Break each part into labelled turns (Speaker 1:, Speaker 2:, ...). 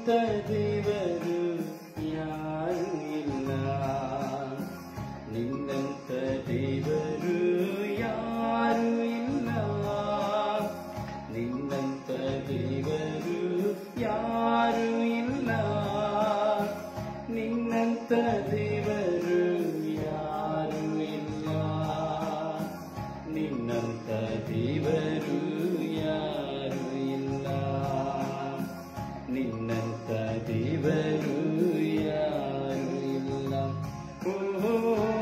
Speaker 1: ನಿನ್ನಂತ ದೇವರು ಯಾರು ಇಲ್ಲ ನಿನ್ನಂತ ದೇವರು ಯಾರು ಇಲ್ಲ ನಿನ್ನಂತ ದೇವರು ಯಾರು ಇಲ್ಲ ನಿನ್ನಂತ ದೇವರು ಯಾರು ಇಲ್ಲ ನಿನ್ನಂತ ದೇವರು ಯಾರು ಇಲ್ಲ ನಿನ್ನಂತ ದೇವರು ಯಾರು ಇಲ್ಲ ಓ, ಓ,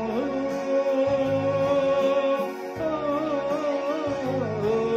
Speaker 1: ಓ, ಓ.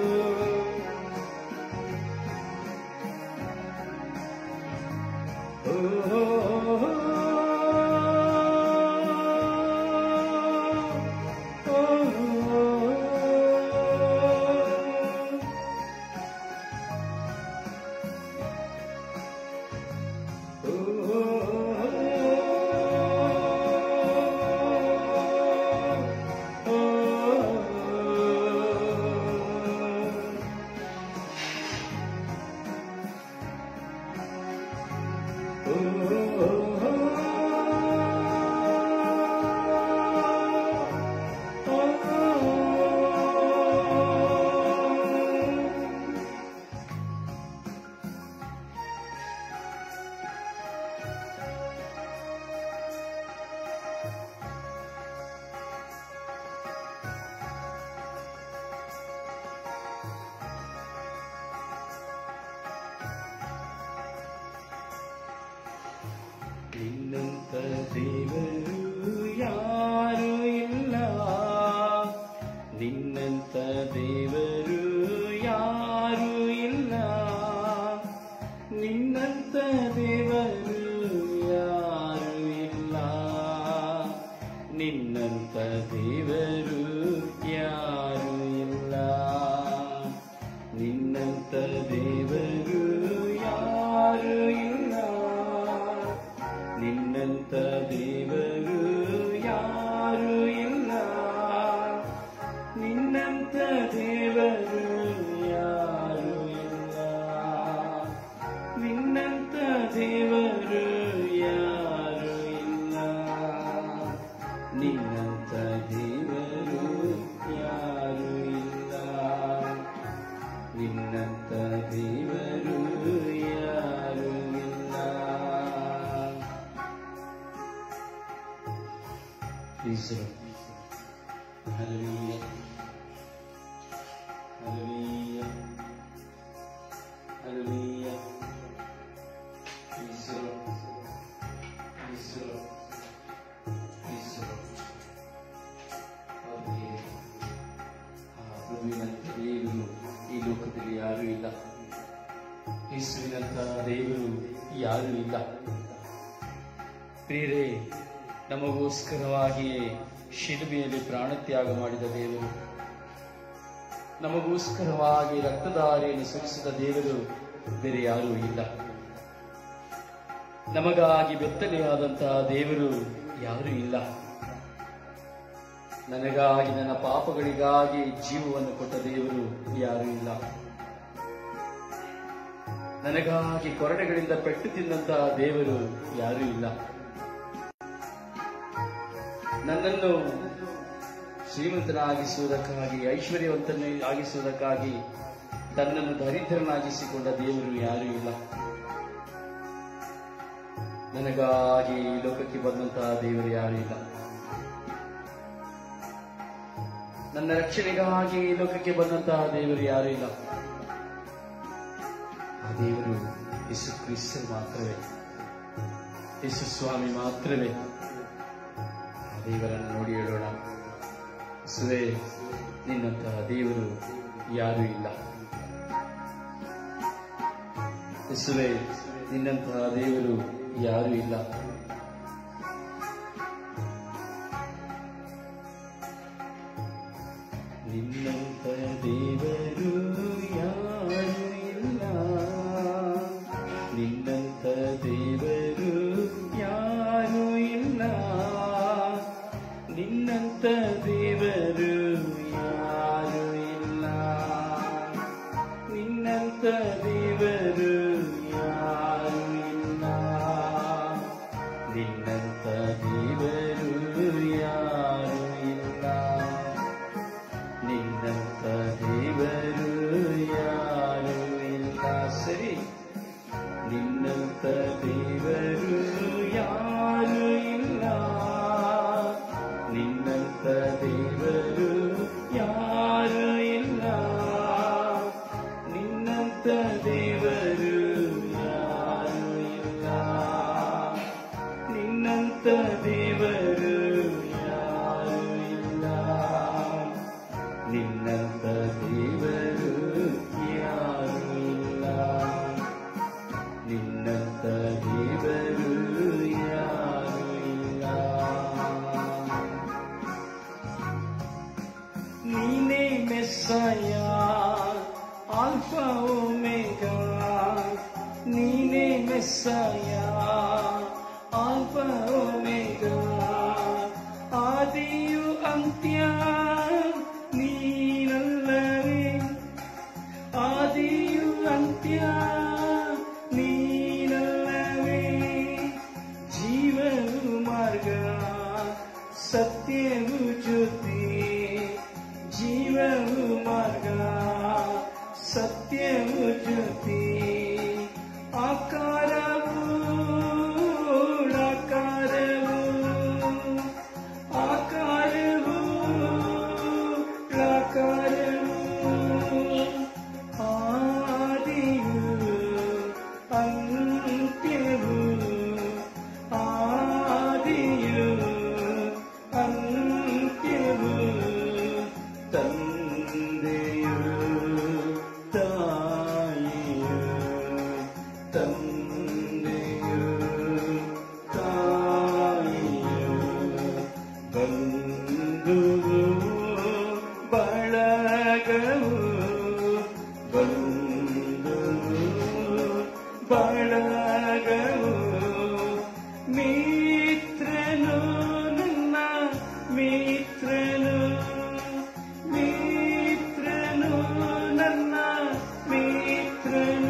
Speaker 1: ನಿನ್ನಂತ ದೇವರು ಯಾರು ಇಲ್ಲ ನಿನ್ನಂತ ದೇವರು ಯಾರು ಇಲ್ಲ ನಿನ್ನಂತ ದೇವರು ಯಾರು ಇಲ್ಲ ನಿನ್ನಂತ ದೇವರು ಯಾರು ಇಲ್ಲ ನಿನ್ನಂತ ದೇವರು ಯಾರು ಇಲ್ಲ ನಿನ್ನಂತ ದೇವರು ಯಾರು ಇಲ್ಲ ನಿನ್ನಂತ ದೇವರು ಯಾರು ಇಲ್ಲ ನಿನ್ನಂತ ದೇವರು ಯಾರು ಇಲ್ಲ ನಿನ್ನಂತ ದೇವರು ಯಾರು ಇಲ್ಲ ನಿನ್ನಂತ ದೇವರು ಯಾರು ಇಲ್ಲ Please, Hallelujah. Hallelujah. Hallelujah. Praise the Lord. Praise the Lord. Praise the Lord. ಅವರಿಗೆ ಆ ಪ್ರಭುವಿನಂತ ದೇವರು ಈ ಲೋಕದಲ್ಲಿ ಯಾರೂ ಇಲ್ಲ ಯೇಸುವಿನಂತ ದೇವರು ಯಾರೂ ಇಲ್ಲ ಪ್ರಿಯರೇ ನಮಗೋಸ್ಕರವಾಗಿಯೇ ಶಿಲುಬೆಯಲ್ಲಿ ಪ್ರಾಣತ್ಯಾಗ ಮಾಡಿದ ದೇವರು ನಮಗೋಸ್ಕರವಾಗಿ ರಕ್ತಧಾರೆಯನ್ನು ಸುರಿಸಿದ ದೇವರು ಬೇರೆ ಯಾರೂ ಇಲ್ಲ ನಮಗಾಗಿ ಬೆತ್ತಲೆಯಾದಂತಹ ದೇವರು ಯಾರೂ ಇಲ್ಲ ನನಗಾಗಿ ನನ್ನ ಪಾಪಗಳಿಗಾಗಿ ಜೀವವನ್ನು ಕೊಟ್ಟ ದೇವರು ಯಾರೂ ಇಲ್ಲ ನನಗಾಗಿ ಕೊರಡೆಗಳಿಂದ ಪೆಟ್ಟು ತಿಂದಂತಹ ದೇವರು ಯಾರೂ ಇಲ್ಲ ನನ್ನನ್ನು ಶ್ರೀಮಂತನಾಗಿಸುವುದಕ್ಕಾಗಿ ಐಶ್ವರ್ಯವಂತನ ಆಗಿಸುವುದಕ್ಕಾಗಿ ತನ್ನನ್ನು ದರಿದ್ರನಾಗಿಸಿಕೊಂಡ ದೇವರು ಯಾರೂ ಇಲ್ಲ ನನಗಾಗಿ ಈ ಲೋಕಕ್ಕೆ ಬಂದಂತಹ ದೇವರು ಯಾರೂ ಇಲ್ಲ ನನ್ನ ರಕ್ಷಣೆಗಾಗಿ ಈ ಲೋಕಕ್ಕೆ ಬಂದಂತಹ ದೇವರು ಯಾರೂ ಇಲ್ಲ ಆ ದೇವರು ಯೇಸು ಕ್ರಿಸ್ತರು ಮಾತ್ರವೇ ಯೇಸು ಸ್ವಾಮಿ ಮಾತ್ರವೇ ಆ ದೇವರನ್ನು ನೋಡಿ ಹೇಳೋಣ ಸುರೇ ನಿನ್ನಂತಹ ದೇವರು ಯಾರೂ ಇಲ್ಲ ಯೇಸುವೆ ನಿನ್ನಂತಹ ದೇವರು ಯಾರೂ ಇಲ್ಲ ನಿನ್ನಂತ ದೇವರು ಯಾರು ಇಲ್ಲ ನಿನ್ನಂತ ದೇವರು ಯಾರು ಇಲ್ಲ ನಿನ್ನಂತ ದೇವರು ಯಾರು ಇಲ್ಲ ನಿನ್ನಂತ ದೇವರು ಯಾರು ನಿನ್ನಂತ ದೇವರು ಯಾರು ಇಲ್ಲ ನಿನ್ನಂತ ದೇವರು ಯಾರು ಇಲ್ಲ ನಿನ್ನಂತ ದೇವರು ಯಾರು ಇಲ್ಲ ನಿನ್ನಂತ ದೇವರು ಯಾರು ಇಲ್ಲ ನಿನ್ನಂತ ದೇವರು ಯಾರು ಇಲ್ಲ ನಿನ್ನಂತ ದೇವರು ಯಾರು ಇಲ್ಲ ನೀನೇ ಮೆಸ್ಸಯ ಆಲ್ಫ ಒಮೆಗ ನೀನೇ ಮೆಸ್ಸಯ ಆಲ್ಫ ಒಮೆಗ ಆದಿಯು ಅಂತ್ಯ ನೀನಲ್ಲವೇ ಆದಿಯು ಅಂತ್ಯ ನೀನಲ್ಲವೇ ಜೀವವು ಮಾರ್ಗ ಸತ್ಯವು ಜ್ಯೋತಿ ಜೀವವು ಮಾರ್ಗ ಸತ್ಯವು ಜ್ಯೋತಿ ಆಕಾರವು ಆಕಾರವು ಆಕಾರವು ಆಕಾರವು ಆದಿಯು ಅಂತ್ಯವು ಆದಿಯು ಅಂತ್ಯವು ತಂದೆಯು ತಾಯಿಯು ತಂದೆಯು ತಾಯಿಯು ಬಂಧುವು ಬಳಗವು ಬಂಧುವು ಬಳಗವು ಮಿತ್ರನು ನನ್ನ ಮಿತ್ರನು ಮಿತ್ರನು ನನ್ನ ಮಿತ್ರನು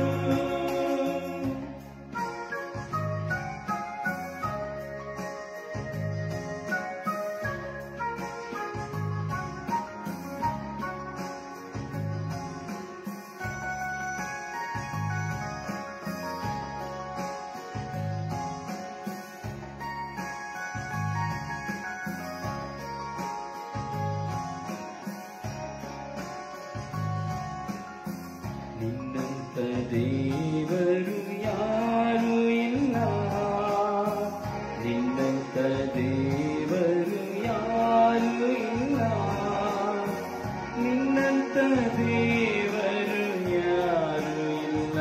Speaker 1: ನಿನ್ನಂತ ದೇವರು ಯಾರು ಇಲ್ಲ ನಿನ್ನಂತ ದೇವರು ಯಾರು ಇಲ್ಲ ನಿನ್ನಂತ ದೇವರು ಯಾರು ಇಲ್ಲ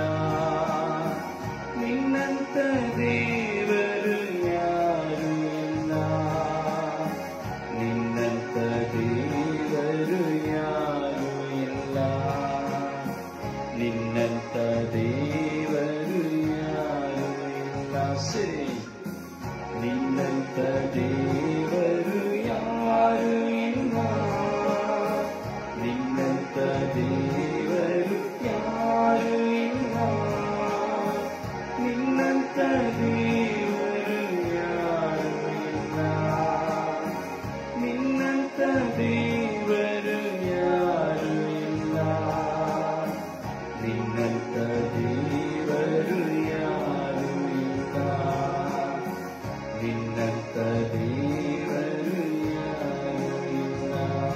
Speaker 1: ನಿನ್ನಂತ ದೇವರು ಯಾರು ಇಲ್ಲ ನಿನ್ನಂತ ದೇವರು ಯಾರು ಇಲ್ಲ ನಿನ್ನಂತ ದೇವರು ಯಾರು ಇಲ್ಲ ಸರಿ ನಿನ್ನಂತ ದೇವರು ಯಾರು ಇಲ್ಲ ನಿನ್ನಂತ ದೇವರು ಯಾರು ಇಲ್ಲ ನಿನ್ನಂತ ದೇವರು ಯಾರು ಇಲ್ಲ ನಿನ್ನಂತ ದೇವರು ಯಾರು ಇಲ್ಲ ನಿನ್ನಂತ ದೇವರು ಯಾರು ಇಲ್ಲ ನಿನ್ನಂತ ದೇವರು ಯಾರು ಇಲ್ಲ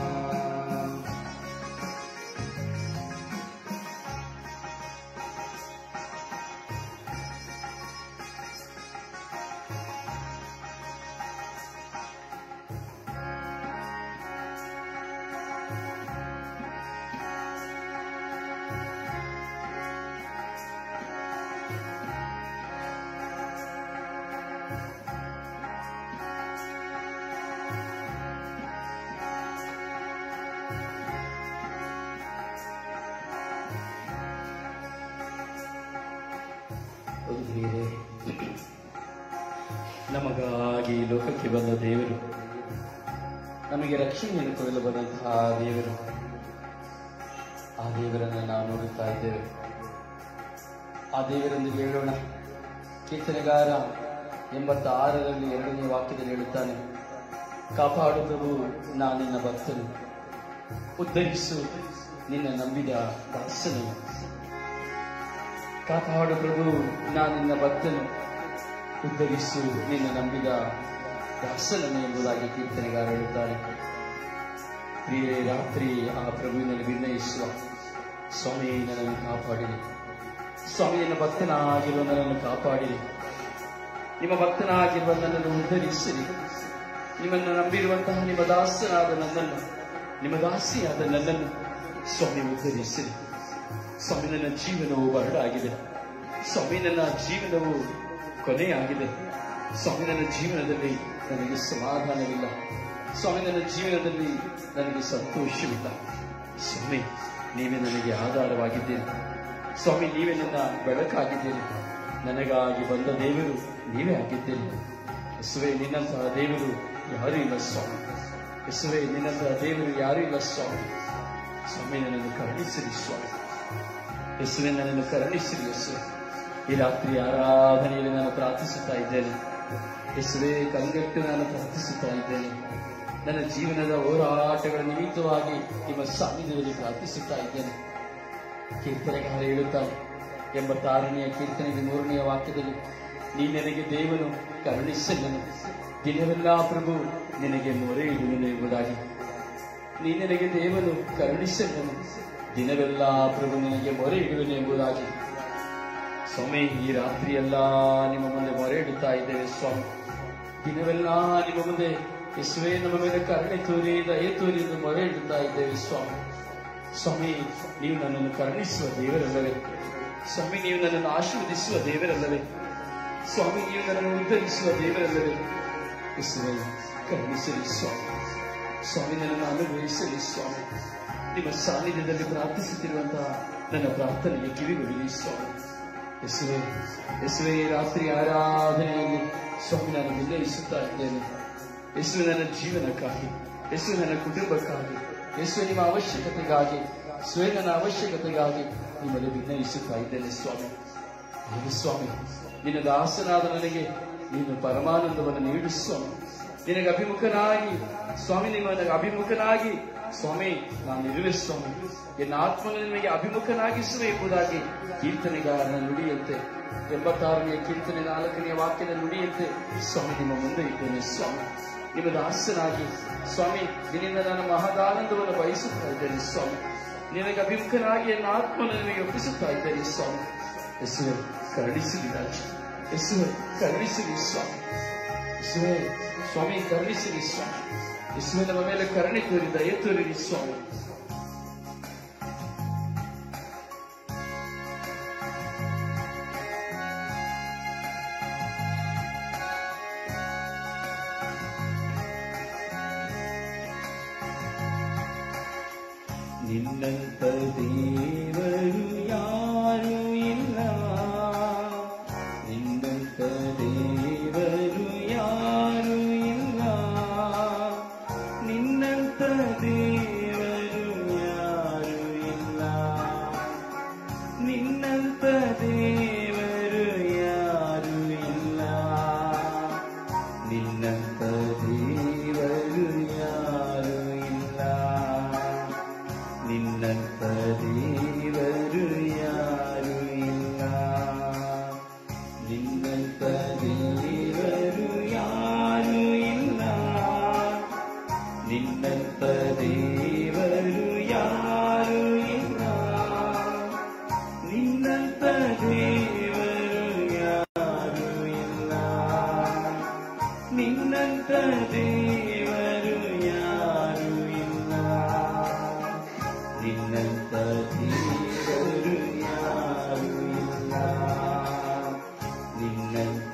Speaker 1: ಹೌದು ಪ್ರಿಯರೇ, ನಮಗಾಗಿ ಈ ಲೋಕಕ್ಕೆ ಬಂದ ದೇವರು ನಮಗೆ ರಕ್ಷಣೆಯನ್ನು ಕೊಡಲು ಬಂದಂತಹ ದೇವರು ಆ ದೇವರನ್ನು ನಾವು ನೋಡುತ್ತಾ ಇದ್ದೇವೆ ಆ ದೇವರೆಂದು ಹೇಳೋಣ ಕೀರ್ತನೆಗಾರ ಎಂಬತ್ತ ಆರರಲ್ಲಿ ಎರಡನೇ ವಾಕ್ಯದಲ್ಲಿ ಹೇಳುತ್ತಾನೆ ಕಾಪಾಡು ಪ್ರಭು ನಾ ನಿನ್ನ ಭಕ್ತನು ಉದ್ಧರಿಸು ನಿನ್ನ ನಂಬಿದ ದಾಸನು ಕಾಪಾಡು ಪ್ರಭು ನಾನು ನಿನ್ನ ಭಕ್ತನು ಉದ್ಧರಿಸು ನಿನ್ನ ನಂಬಿದ ದಾಸನನ್ನು ಎಂಬುದಾಗಿ ಕೀರ್ತನೆಗಾರ ಹೇಳುತ್ತಾರೆ ಪ್ರಿಯರೇ ರಾತ್ರಿ ಆ ಪ್ರಭುವಿನಲ್ಲಿ ವಿನಯಿಸುವ ಸ್ವಾಮಿ ನನ್ನನ್ನು ಕಾಪಾಡಿರಿ ಸ್ವಾಮಿ ನಿನ್ನ ಭಕ್ತನಾಗಿರುವ ನನ್ನನ್ನು ಕಾಪಾಡಿರಿ ನಿಮ್ಮ ಭಕ್ತನಾಗಿರುವ ನನ್ನನ್ನು ಉದ್ಧರಿಸಿರಿ ನಿಮ್ಮನ್ನು ನಂಬಿರುವಂತಹ ನಿಮ್ಮ ದಾಸನಾದ ನನ್ನನ್ನು ನಿಮ್ಮ ದಾಸಿಯಾದ ನನ್ನನ್ನು ಸ್ವಾಮಿ ಉದ್ಧರಿಸಿರಿ ಸ್ವಾಮಿ ನನ್ನ ಜೀವನವು ಬರಡಾಗಿದೆ ಸ್ವಾಮಿ ನನ್ನ ಜೀವನವು ಕೊನೆಯಾಗಿದೆ ಸ್ವಾಮಿ ನನ್ನ ಜೀವನದಲ್ಲಿ ನನಗೆ ಸಮಾಧಾನವಿಲ್ಲ ಸ್ವಾಮಿ ನನ್ನ ಜೀವನದಲ್ಲಿ ನನಗೆ ಸಂತೋಷವಿಲ್ಲ ಸ್ವಾಮಿ ನೀವೇ ನನಗೆ ಆಧಾರವಾಗಿದ್ದೀರಿ ಸ್ವಾಮಿ ನೀವೇ ನನ್ನ ಬೆಳಕಾಗಿದ್ದೀರಿ ನನಗಾಗಿ ಬಂದ ದೇವರು ನೀವೇ ಆಗಿದ್ದೀರಿ ಯಸುವೆ ನಿನ್ನಂತಹ ದೇವರು ಯಾರೂ ಇಲ್ಲ ಸ್ವಾಮಿ ಯಸುವೆ ನಿನ್ನಂತಹ ದೇವರು ಯಾರೂ ಇಲ್ಲ ಸ್ವಾಮಿ ಸ್ವಾಮಿ ನನ್ನನ್ನು ಕರುಣಿಸಿರಿ ಸ್ವಾಮಿ ಯಸುವೆ ನನ್ನನ್ನು ಕರುಣಿಸಿರಿ ಯಸುವೆ ಈ ರಾತ್ರಿ ಆರಾಧನೆಯಲ್ಲಿ ನಾನು ಪ್ರಾರ್ಥಿಸುತ್ತಾ ಇದ್ದೇನೆ ಯಸುವೆ ಕಂಗೆಟ್ಟು ನಾನು ಪ್ರಾರ್ಥಿಸುತ್ತಾ ಇದ್ದೇನೆ ನನ್ನ ಜೀವನದ ಹೋರಾಟಗಳ ನಿಮಿತ್ತವಾಗಿ ನಿಮ್ಮ ಸಾನ್ನಿಧ್ಯದಲ್ಲಿ ಪ್ರಾರ್ಥಿಸುತ್ತಾ ಇದ್ದೇನೆ ಕೀರ್ತನೆಗಾರ ಹೇಳುತ್ತಾರೆ ಎಂಬತ್ತಾರನೆಯ ಕೀರ್ತನೆಗೆ ಮೂರನೆಯ ವಾಕ್ಯದಲ್ಲಿ ನೀ ನನಗೆ ದೇವನು ಕರುಣಿಸಲ್ಲನು ದಿನವೆಲ್ಲ ಪ್ರಭು ನಿನಗೆ ಮೊರೆ ಇಡುವನು ಎಂಬುದಾಗಿ ನೀ ನನಗೆ ದೇವನು ಕರುಣಿಸಲ್ಲನು ದಿನವೆಲ್ಲ ಪ್ರಭು ನಿನಗೆ ಮೊರೆ ಇಡುವನು ಎಂಬುದಾಗಿ ಸ್ವಾಮಿ ಈ ರಾತ್ರಿಯೆಲ್ಲ ನಿಮ್ಮ ಮುಂದೆ ಮೊರೆ ಇಡುತ್ತಾ ಇದ್ದೇವೆ ಸ್ವಾಮಿ ದಿನವೆಲ್ಲ ನಿಮ್ಮ ಮುಂದೆ ಯೇಸುವೆ ನಮ್ಮ ಮೇಲೆ ಕರುಣೆ ತೋರಿ ದಯೆ ತೋರಿ ಎಂದು ಮೊರೆ ಇಡುತ್ತಾ ಇದ್ದೇವೆ ಸ್ವಾಮಿ ಸ್ವಾಮಿ ನೀವು ನನ್ನನ್ನು ಕರುಣಿಸುವ ದೇವರಲ್ಲವೇ ಸ್ವಾಮಿ ನೀವು ನನ್ನನ್ನು ಆಶೀರ್ವದಿಸುವ ದೇವರಲ್ಲವೇ ಸ್ವಾಮಿ ನೀವು ನನ್ನನ್ನು ಉದ್ಧರಿಸುವ ದೇವರಲ್ಲವೇ ಯೇಸುವೆ ಕರುಣಿಸಲಿ ಸ್ವಾಮಿ ಸ್ವಾಮಿ ನನ್ನನ್ನು ಅನುಗ್ರಹಿಸಲಿ ಸ್ವಾಮಿ ನಿಮ್ಮ ಸಾನ್ನಿಧ್ಯದಲ್ಲಿ ಪ್ರಾರ್ಥಿಸುತ್ತಿರುವಂತಹ ನನ್ನ ಪ್ರಾರ್ಥನೆಗೆ ಕಿವಿಗೊಡಲಿ ಸ್ವಾಮಿ ಯೇಸುವೆ ಯೇಸುವೆ ಈ ರಾತ್ರಿ ಆರಾಧನೆಯಲ್ಲಿ ಸ್ವಾಮಿ ನಾನು ವಿನಯಿಸುತ್ತಾ ಇದ್ದೇನೆ ಯೇಸು ನನ್ನ ಜೀವನಕ್ಕಾಗಿ ಯೇಸು ನನ್ನ ಕುಟುಂಬಕ್ಕಾಗಿ ಯೇಸು ನಿಮ್ಮ ಅವಶ್ಯಕತೆಗಾಗಿ ಸ್ವೇ ನನ್ನ ಅವಶ್ಯಕತೆಗಾಗಿ ನಿಮ್ಮಲ್ಲಿ ವಿನಯಿಸುತ್ತಾ ಇದ್ದೇನೆ ಸ್ವಾಮಿ ಹೌದು ಸ್ವಾಮಿ ನಿನ್ನ ದಾಸನಾದ ನನಗೆ ನೀನು ಪರಮಾನಂದವನ್ನು ನೀಡು ಸ್ವಾಮಿ ನಿನಗೆ ಅಭಿಮುಖನಾಗಿ ಸ್ವಾಮಿ ನಿಮ್ಮ ನನಗೆ ಅಭಿಮುಖನಾಗಿ ಸ್ವಾಮಿ ನಾನು ಇರುವೆ ಸ್ವಾಮಿ ಎನ್ನ ಆತ್ಮನು ನಿಮಗೆ ಅಭಿಮುಖನಾಗಿಸುವೆ ಎಂಬುದಾಗಿ ಕೀರ್ತನೆಗಾರನ ನುಡಿಯಂತೆ ಎಂಬತ್ತಾರನೆಯ ಕೀರ್ತನೆ ನಾಲ್ಕನೆಯ ವಾಕ್ಯದ ನುಡಿಯಂತೆ ಸ್ವಾಮಿ ನಿಮ್ಮ ಮುಂದೆ ಇದ್ದೇನೆ ಸ್ವಾಮಿ ನಿಮ್ಮ ದಾಸನಾಗಿ ಸ್ವಾಮಿ ನಿನ್ನಿಂದ ನಾನು ಮಹದಾನಂದವನ್ನು ಬಯಸುತ್ತಾ ಇದ್ದೇನೆ ಸ್ವಾಮಿ ನಿನಗೆ ಅಭಿಮುಖನಾಗಿ ನನ್ನ ಆತ್ಮನ ನಿನಗೆ ಒಪ್ಪಿಸುತ್ತಾ ಇದ್ದೇನೆ ಸ್ವಾಮಿ ಯೇಸುವೆ ಕರುಣಿಸಿರಿ ರಾಜ ಯೇಸುವೆ ಕರುಣಿಸಿರಿ ಸ್ವಾಮಿ ಯೇಸುವೆ ಸ್ವಾಮಿ ಕರುಣಿಸಿರಿ ಸ್ವಾಮಿ ಯೇಸುವೆ ನಮ್ಮ ಮೇಲೆ ಕರುಣೆ ತೋರಿ ದಯೆ ತೋರಿರಿ ಸ್ವಾಮಿ ನಿನ್ನಂತ ದೇವರು ಯಾರು ಇಲ್ಲ ನಿನ್ನಂತ ದೇವರು ಯಾರು ಇಲ್ಲ ನಿನ್ನಂತ ದೇವರು ಯಾರು ಇಲ್ಲ ನಿನ್ನಂತ ದೇವರು ಯಾರು ಇಲ್ಲ ನಿನ್ನಂತ ದೇವರು ಯಾರು ಇಲ್ಲ ನಿನ್ನಂತ ದೇವರು ಯಾರು ಇಲ್ಲ ನಿನ್ನಂತ ದೇವರು ಯಾರು ಇಲ್ಲ ನಿನ್ನಂತ ದೇವರು ಯಾರು ಇಲ್ಲ ನಿನ್ನಂತ ದೇವರು ಯಾರು ಇಲ್ಲ ನಿನ್ನಂತ ದೇವರು ಯಾರು ಇಲ್ಲ ನಿನ್ನಂತ ದೇವರು ಯಾರು ಇಲ್ಲ ನಿನ್ನಂತ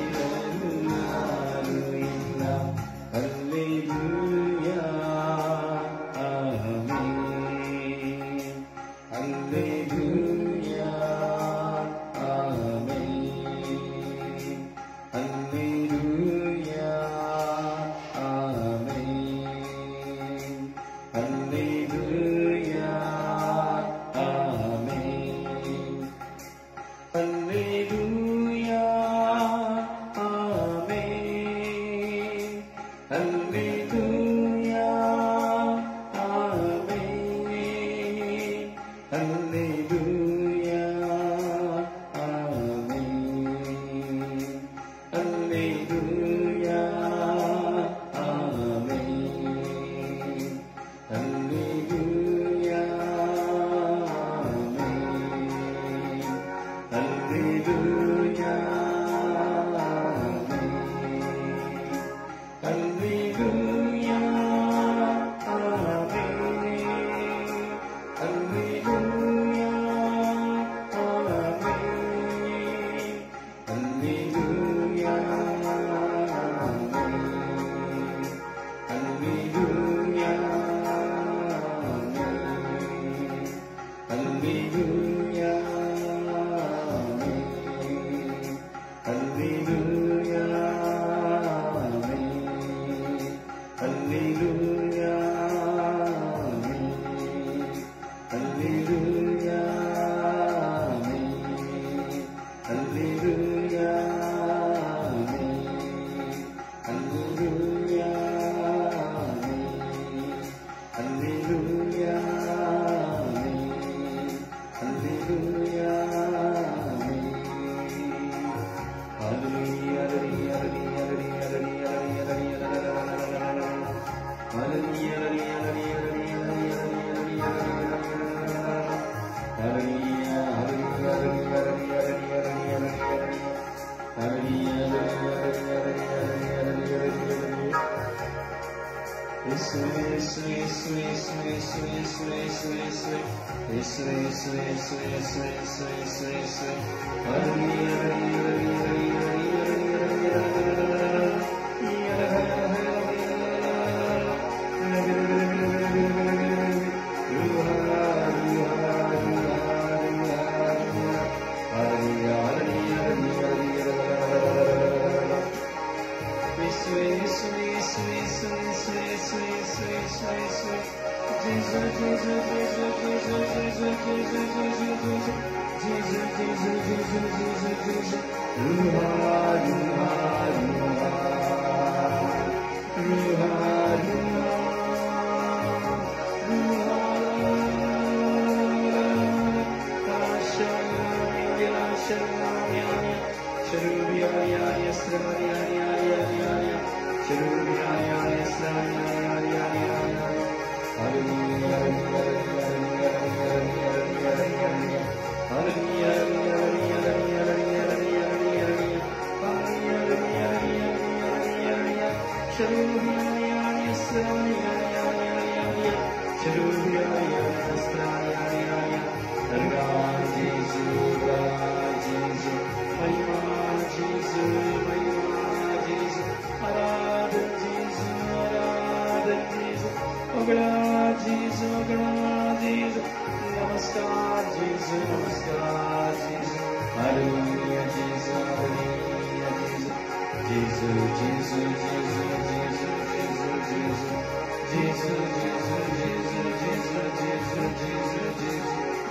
Speaker 1: ದೇವರು ಯಾರು ಇಲ್ಲ hallelujah Hallelujah. Amen. Hallelujah. Amen. Hallelujah. Amen. Hallelujah. Amen. Hallelujah. Hallelujah. Hallelujah. Hallelujah. Namaskar, Jesus, Namaskar, Jesus. Hallelujah, Jesus, Hallelujah, Jesus. Jesus, Jesus, Jesus, Jesus, Jesus, Jesus. Jesus, Jesus, Jesus, Jesus, Jesus, Jesus, Jesus.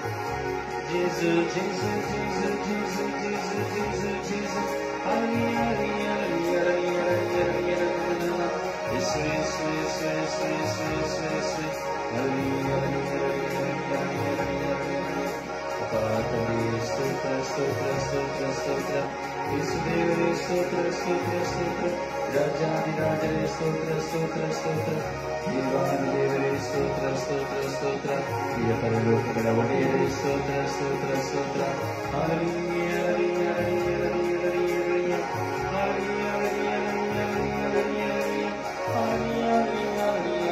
Speaker 1: Jesus, Jesus, Jesus, Jesus, Jesus, Jesus, Jesus. Hallelujah, hallelujah, hallelujah, hallelujah, hallelujah. Yes, yes, yes, yes, yes, yes, yes, yes. Hallelujah, hallelujah, hallelujah, hallelujah, hallelujah. ಅಪ್ಪ ತಂದೆ ಸ್ತೋತ್ರ ಸ್ತೋತ್ರ ಸ್ತೋತ್ರ ಸ್ತೋತ್ರ ಯೇಸು ದೇವರೇ ಸ್ತೋತ್ರ ಸ್ತೋತ್ರ ಸ್ತೋತ್ರ ರಾಜಾದಿರಾಜರೇ ಸ್ತೋತ್ರ ಸ್ತೋತ್ರ ಸ್ತೋತ್ರ ದೇವಾದಿ ದೇವರೇ ಸ್ತೋತ್ರ ಸ್ತೋತ್ರ ಸ್ತೋತ್ರ ಪ್ರಿಯ ಪರಲೋಕಗಳ ಒಡೆಯರೇ ಸ್ತೋತ್ರ ಸ್ತೋತ್ರ ಸ್ತೋತ್ರ ಹರಿಯ ಹರಿಯ ಹರಿಯ ಹರಿಯ ಹರಿಯ ಹರಿಯ ಹರಿಯ ಹರಿಯ ಹರಿಯ ಹರಿಯ ಹರಿಯ ಹರಿಯ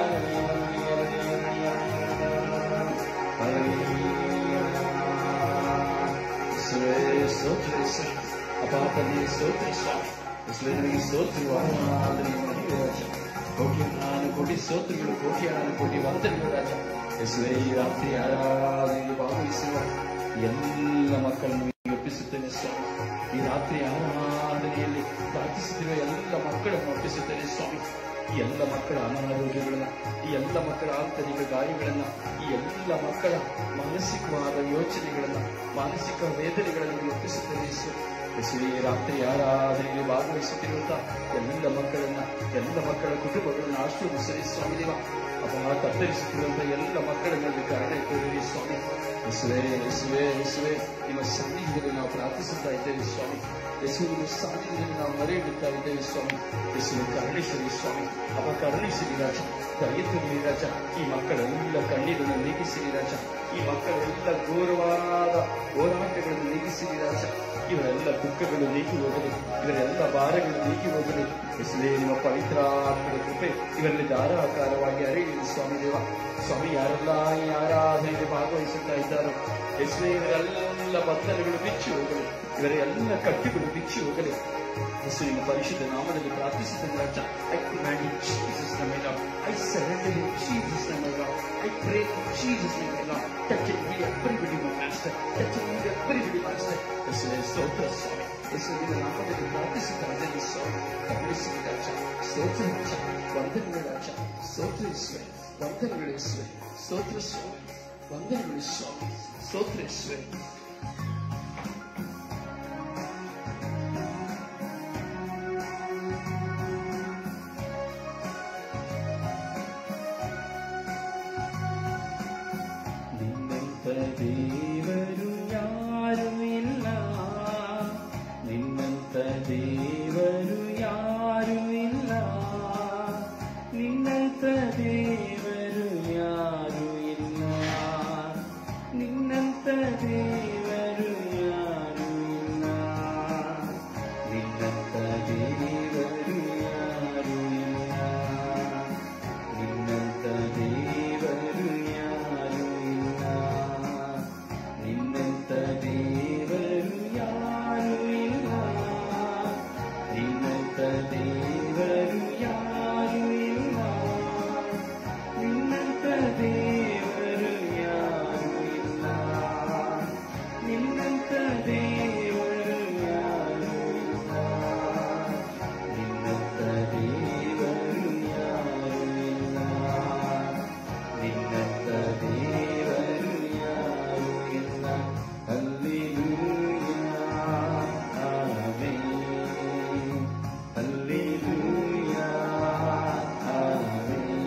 Speaker 1: ಅಪಾತನೇ ಸ್ತೋತ್ರ ಸ್ವಾಮಿ ಹೆಸರಿನಿಗೆ ಸ್ತೋತ್ರವು ಆರಾಧನೆ ಮಾಡಿದೆ ರಾಜ ಕೋಟಿ ನಾನು ಕೋಟಿ ಸ್ತೋತ್ರಗಳು ಕೋಟಿ ನಾನು ಕೋಟಿ ವಂದನೆಗಳು ರಾಜ ಹೆಸರೇ ಈ ರಾತ್ರಿ ಆರಾಧನೆಗೆ ಭಾಗವಹಿಸುವ ಎಲ್ಲ ಮಕ್ಕಳನ್ನು ಒಪ್ಪಿಸುತ್ತೇನೆ ಸ್ವಾಮಿ ಈ ರಾತ್ರಿ ಆರಾಧನೆಯಲ್ಲಿ ಪ್ರಾರ್ಥಿಸುತ್ತಿರುವ ಎಲ್ಲ ಮಕ್ಕಳನ್ನು ಒಪ್ಪಿಸುತ್ತೇನೆ ಸ್ವಾಮಿ ಈ ಎಲ್ಲ ಮಕ್ಕಳ ಅನಾರೋಗ್ಯಗಳನ್ನ ಈ ಎಲ್ಲ ಮಕ್ಕಳ ಆಂತರಿಕ ಗಾಯಗಳನ್ನ ಈ ಎಲ್ಲ ಮಕ್ಕಳ ಮಾನಸಿಕವಾದ ಯೋಚನೆಗಳನ್ನ ಮಾನಸಿಕ ವೇದನೆಗಳನ್ನು ಒಪ್ಪಿಸುತ್ತೇನೆ ಸ್ವಾಮಿ ಹೆಸರೇ ರಾತ್ರಿ ಆರಾಧನೆಯಲ್ಲಿ ಭಾಗವಹಿಸುತ್ತಿರುವಂತಹ ಎಲ್ಲ ಮಕ್ಕಳನ್ನ ಎಲ್ಲ ಮಕ್ಕಳ ಕುಟುಂಬಗಳನ್ನು ಆಶೀರ್ವದಿಸಲಿ ಸ್ವಾಮಿ ದೇವ ಅಪ್ಪ ಕತ್ತರಿಸುತ್ತಿರುವಂತಹ ಎಲ್ಲ ಮಕ್ಕಳ ಮೇಲೆ ಕರುಣೆ ತೋರಿರಿ ಸ್ವಾಮಿ ಯೇಸುವೆ ಯೇಸುವೆ ಯೇಸುವೆ ನಿಮ್ಮ ಸನ್ನಿಧಿಯಲ್ಲಿ ನಾವು ಪ್ರಾರ್ಥಿಸುತ್ತಾ ಇದ್ದೇವೆ ಸ್ವಾಮಿ ಯೇಸುವಿನ ಸಾನ್ನಿಧ್ಯದಲ್ಲಿ ನಾವು ಮೊರೆ ಇಡುತ್ತಾ ಇದ್ದೇವೆ ಸ್ವಾಮಿ ಯೇಸುವೆ ಕರುಣಿಸಿರಿ ಸ್ವಾಮಿ ಅಪ್ಪ ಕರುಣಿಸಿರಿ ರಾಜ ದಯತುರಿ ರಾಜ ಈ ಮಕ್ಕಳೆಲ್ಲ ಕಣ್ಣೀರನ್ನು ನೀಗಿಸಿರಿ ರಾಜ ಈ ಮಕ್ಕಳೆಲ್ಲ ಘೋರವಾದ ಹೋರಾಟಗಳನ್ನು ನೀಗಿಸಿರಿ ರಾಜ ಇವರೆಲ್ಲ ದುಃಖಗಳು ನೀಗಿ ಹೋಗಲಿ ಇವರೆಲ್ಲ ಭಾರಗಳು ನೀಗಿ ಹೋಗಲಿ ಹೆಸರೇ ನಿಮ್ಮ ಪವಿತ್ರ ಆತ್ಮದ ಕೃಪೆ ಇವರಲ್ಲಿ ಧಾರಾಕಾರವಾಗಿ ಹರಿಯಲಿ ಸ್ವಾಮಿ ದೇವ ಸ್ವಾಮಿ ಯಾರೆಲ್ಲ ಈ ಆರಾಧನೆಯಲ್ಲಿ ಭಾಗವಹಿಸುತ್ತಾ ಇದ್ದಾರೋ ಹೆಸರೇ ಇವರೆಲ್ಲ ಬಂಧನಗಳು ಬಿಚ್ಚಿ ಹೋಗಲಿ ಇವರ ಎಲ್ಲ ಕಟ್ಟುಗಳು ಬಿಚ್ಚಿ ಹೋಗಲಿ ಯೇಸುವಿನ ಪರಿಶುದ್ಧ ನಾಮದಲ್ಲಿ ಪ್ರಾರ್ಥಿಸುತ್ತೇನೆ ರಾಜ I command in Jesus name my Lord I surrender in Jesus name my Lord I pray in Jesus name my Lord touch and heal everybody my master touch and heal everybody master ಯೇಸುವೆ ಸ್ತೋತ್ರ ಸ್ವಾಮಿ ಯೇಸುವಿನ ನಾಮದಲ್ಲಿ ಪ್ರಾರ್ಥಿಸುತ್ತಾ ಇದ್ದೇನೆ ಸ್ವಾಮಿ ಕರುಣಿಸಿ ರಾಜ ಸ್ತೋತ್ರ ರಾಜ ವಂದನೆಗಳು ರಾಜ ಸ್ತೋತ್ರ ಯೇಸುವೆ ವಂದನೆಗಳು ಯೇಸುವೆ ಸ್ತೋತ್ರ ಸ್ವಾಮಿ ವಂದನೆಗಳು ಸ್ವಾಮಿ ಸ್ತೋತ್ರ ಯೇಸುವೆ ದೇವರು ಯಾರು ಇಲ್ಲ ನಿನ್ನಂತ ದೇವರು ಯಾರು ಇಲ್ಲ ನಿನ್ನಂತ ದೇವರು ಯಾರು ಇಲ್ಲ ನಿನ್ನಂತ ದೇವರು ಯಾರು ಇಲ್ಲ ನಿನ್ನಂತ ದೇವರು ಯಾರು ಇಲ್ಲ ನಿನ್ನಂತ ದೇವರು ಯಾರು ಇಲ್ಲ ನಿನ್ನಂತ ದೇವರು ಯಾರು ಇಲ್ಲ ನಿನ್ನಂತ ದೇವರು ಯಾರು ಇಲ್ಲ ನಿನ್ನಂತ ದೇವರು ಯಾರು ಇಲ್ಲ ನಿನ್ನಂತ ದೇವರು ಯಾರು ಇಲ್ಲ ನಿನ್ನಂತ ದೇವರು ಯಾರು ಇಲ್ಲ hallelujah amen hallelujah amen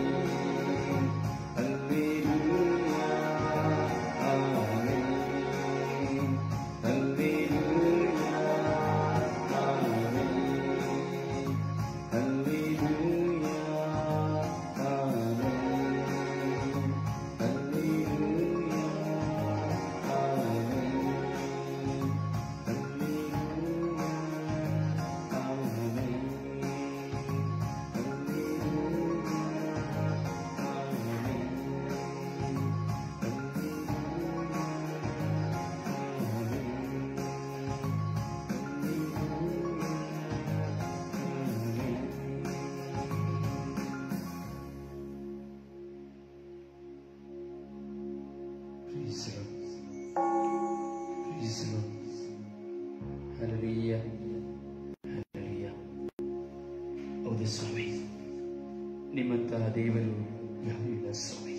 Speaker 1: hallelujah amen hallelujah amen hallelujah amen hallelujah amen Praise the Lord. Praise the Lord. Hallelujah. Hallelujah. ಹೌದು ಸ್ವಾಮಿ ನಿಮ್ಮಂತಹ ದೇವರು ಯಾರೂ ಇಲ್ಲ ಸ್ವಾಮಿ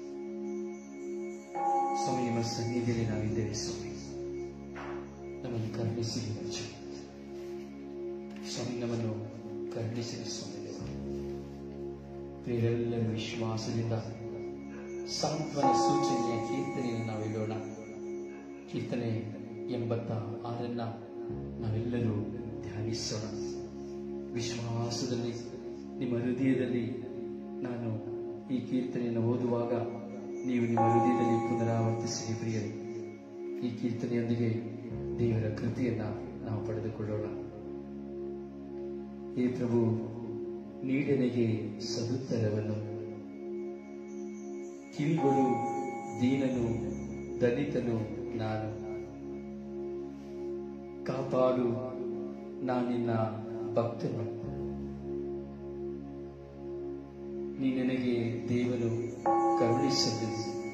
Speaker 1: ಸ್ವಾಮಿ ನಿಮ್ಮ ಸನ್ನಿಧಿಯಲ್ಲಿ ನಾವಿದ್ದೇವೆ ಸ್ವಾಮಿ ನಮ್ಮನ್ನು ಕರುಣಿಸಿರಿ ರಾಜ ಸ್ವಾಮಿ ನಮ್ಮನ್ನು ಕರುಣಿಸಿರಿ ಸ್ವಾಮಿ ದೇವ ಪ್ರಿಯರೆಲ್ಲರೂ ವಿಶ್ವಾಸದಿಂದ ಸಾಂತ್ವನ ಸೂಚನೆಯ ಕೀರ್ತನೆಯನ್ನು ನಾವು ಹೇಳೋಣ ಕೀರ್ತನೆ ಎಂಬತ್ತ ಆರನ್ನ ನಾವೆಲ್ಲರೂ ಧ್ಯಾನಿಸೋಣ ವಿಶ್ವಾಸದಲ್ಲಿ ನಿಮ್ಮ ಹೃದಯದಲ್ಲಿ ನಾನು ಈ ಕೀರ್ತನೆಯನ್ನು ಓದುವಾಗ ನೀವು ನಿಮ್ಮ ಹೃದಯದಲ್ಲಿ ಪುನರಾವರ್ತಿಸಿ ಪ್ರಿಯರೇ ಈ ಕೀರ್ತನೆಯೊಂದಿಗೆ ದೇವರ ಕೃತಿಯನ್ನ ನಾವು ಪಡೆದುಕೊಳ್ಳೋಣ ಹೇ ಪ್ರಭು ನೀಡನೆಗೆ ಸದುತ್ತರವನ್ನು ಕಿವಿಗಳು ದೀನನು ದಲಿತನು ನಾನು ಕಾಪಾಡು ನಾನಿನ್ನ ಭಕ್ತನು ನೀ ನನಗೆ ದೇವನು ಕರುಣಿಸಲಿ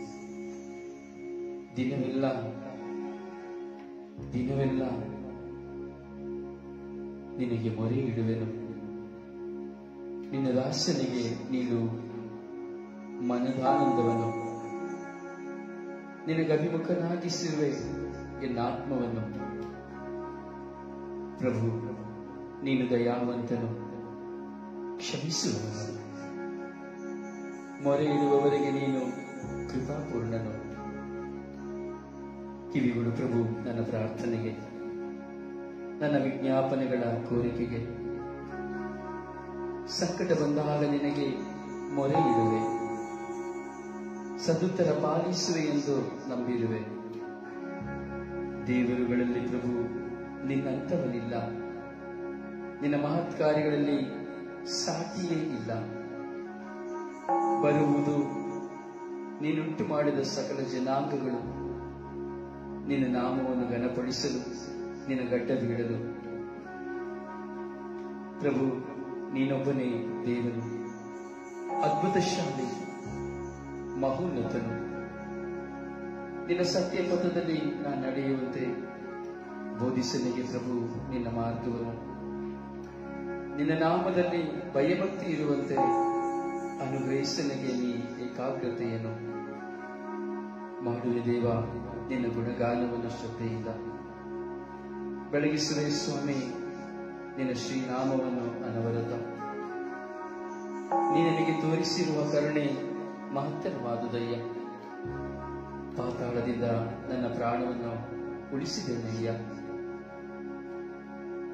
Speaker 1: ದಿನವೆಲ್ಲ ದಿನವೆಲ್ಲ ನಿನಗೆ ಮೊರೆ ಇಡುವೆನು ನಿನ್ನ ದಾಸನಿಗೆ ನೀನು ಮನದಾನಂದವನ್ನು ನಿನಗೆ ಅಭಿಮುಖನಾಗಿಸಿರುವೆ ಎನ್ನಾತ್ಮವನ್ನು ಪ್ರಭು ನೀನು ದಯಾವಂತನು ಕ್ಷಮಿಸುವವನು ಮೊರೆ ಇಡುವವರಿಗೆ ನೀನು ಕೃಪಾಪೂರ್ಣನು ಕಿವಿಗಳು ಪ್ರಭು ನನ್ನ ಪ್ರಾರ್ಥನೆಗೆ ನನ್ನ ವಿಜ್ಞಾಪನೆಗಳ ಕೋರಿಕೆಗೆ ಸಂಕಟ ಬಂದಾಗ ನಿನಗೆ ಮೊರೆ ಇಡುವೆ ಸದುತ್ತರ ಪಾಲಿಸುವೆ ಎಂದು ನಂಬಿರುವೆ ದೇವರುಗಳಲ್ಲಿ ಪ್ರಭು ನಿನ್ನಂತವನಿಲ್ಲ ನಿನ್ನ ಮಹತ್ ಕಾರ್ಯಗಳಲ್ಲಿ ಸಾಟಿಯೇ ಇಲ್ಲ ಬರುವುದು ನೀನುಂಟು ಮಾಡಿದ ಸಕಲ ಜನಾಂಗಗಳು ನಿನ್ನ ನಾಮವನ್ನು ಘನಪಡಿಸಲು ನಿನ್ನ ಗಡ್ಡ ಬೀಳಲು ಪ್ರಭು ನೀನೊಬ್ಬನೇ ದೇವನು ಅದ್ಭುತ ಶಾಲಿ ಮಹೋನ್ನತನು ನಿನ್ನ ಸತ್ಯ ಪಥದಲ್ಲಿ ನಾನು ನಡೆಯುವಂತೆ ಬೋಧಿಸನಿಗೆ ಪ್ರಭು ನಿನ್ನ ಮಾರ್ಗವನ್ನು ನಿನ್ನ ನಾಮದಲ್ಲಿ ಭಯಭಕ್ತಿ ಇರುವಂತೆ ಅನುಗ್ರಹಿಸನಿಗೆ ನೀ ಏಕಾಗ್ರತೆಯನ್ನು ಮಾಡುವೆ ದೇವ ನಿನ್ನ ಗುಣಗಾನವನ್ನು ಶ್ರದ್ಧೆಯಿಂದ ಬೆಳಗಿಸುವೆ ಸ್ವಾಮಿ ನಿನ್ನ ಶ್ರೀನಾಮವನ್ನು ಅನವರತ ನೀ ನನಗೆ ತೋರಿಸಿರುವ ಕರುಣೆ ಮಹತ್ತರವಾದುದಯ್ಯ ಪಾತಾಳದಿಂದ ನನ್ನ ಪ್ರಾಣವನ್ನು ಉಳಿಸಿದೆನಯ್ಯ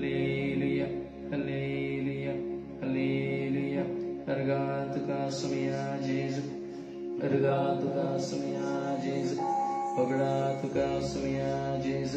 Speaker 1: sumiya Jesu Argatuka sumiya Jesu Pagdatuka sumiya Jesu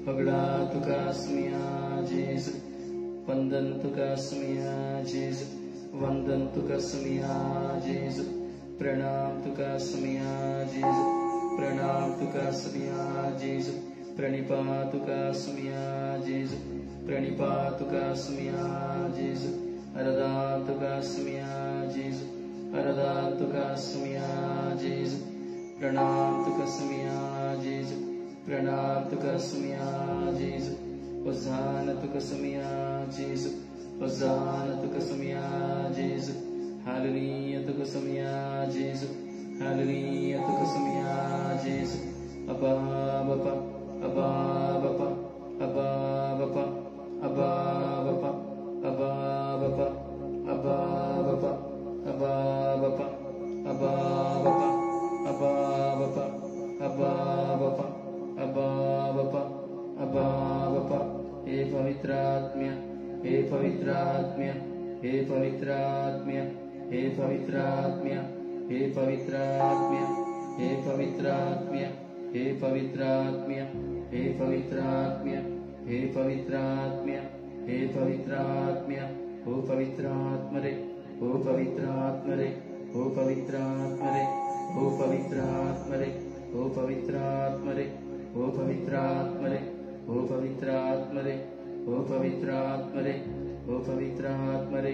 Speaker 1: Pagdatuka sumiya Jesu Vandantuka sumiya Jesu Vandantuka sumiya Jesu Pranam tuka sumiya Jesu Pranam tuka sumiya Jesu Pranipatuka sumiya Jesu Pranipatuka sumiya Jesu Aradatuka sumiya Jesu Aradatuka sumiya Jesu Pranam tuka sumiya Jesu Pranam tuka sumiya Jesu Hosanna tuka sumiya Jesu Hosanna tuka sumiya Jesu Hallelujah tuka sumiya Jesu Hallelujah tuka sumiya Jesu Abba Bapa Abba Bapa Abba Bapa Abba Bapa Abba Bapa Abba Bapa Abba Bapa Abba Bapa Abba Bapa Abba Bapa Abba Bapa Abba Bapa हे पवित्रात्म्य हे पवित्रात्म्य हे पवित्रात्म्य हे पवित्रात्म्य हे पवित्रात्म्य हे पवित्रात्म्य हे पवित्रात्म्य हे पवित्रात्म्य हे पवित्रात्म्य हे पवित्रात्म्य ओ पवित्रात्मरे ओ पवित्रात्मरे ओ पवित्रात्मरे ओ पवित्रात्मरे ओ पवित्रात्मरे ओ पवित्रात्मरे ओ पवित्रात्मरे ओ पवित्रात्मरे ओ पवित्रात्मरे